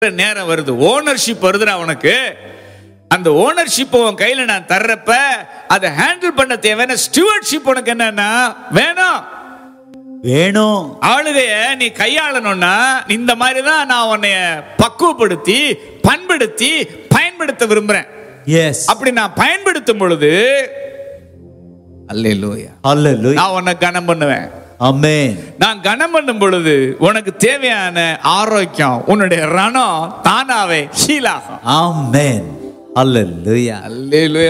நேரம் வருது ஓனர்ஷிப் வருதுடா உனக்கு அந்த ஓனர்ஷிப் உன் கையில நான் தர்றப்ப அதை ஹேண்டில் பண்ண தேவையான ஸ்டூவர்ட்ஷிப் உனக்கு என்னன்னா வேணும் வேணும் ஆளுகைய நீ கையாளணும்னா இந்த மாதிரி தான் நான் உன்னைய பக்குவப்படுத்தி பண்படுத்தி பயன்படுத்த விரும்புறேன் எஸ் அப்படி நான் பயன்படுத்தும் பொழுது அல்லேலூயா ஹalleluya நான் உன்னை கனம் பண்ணுவேன் ஆமென் நான் கனம் பண்ணும் பொழுது உனக்கு தேவையான ஆரோக்கியம் உன்னுடைய ரணம் தானாவே ஹீலாகும் ஆமென் ஹalleluya அல்லேலூயா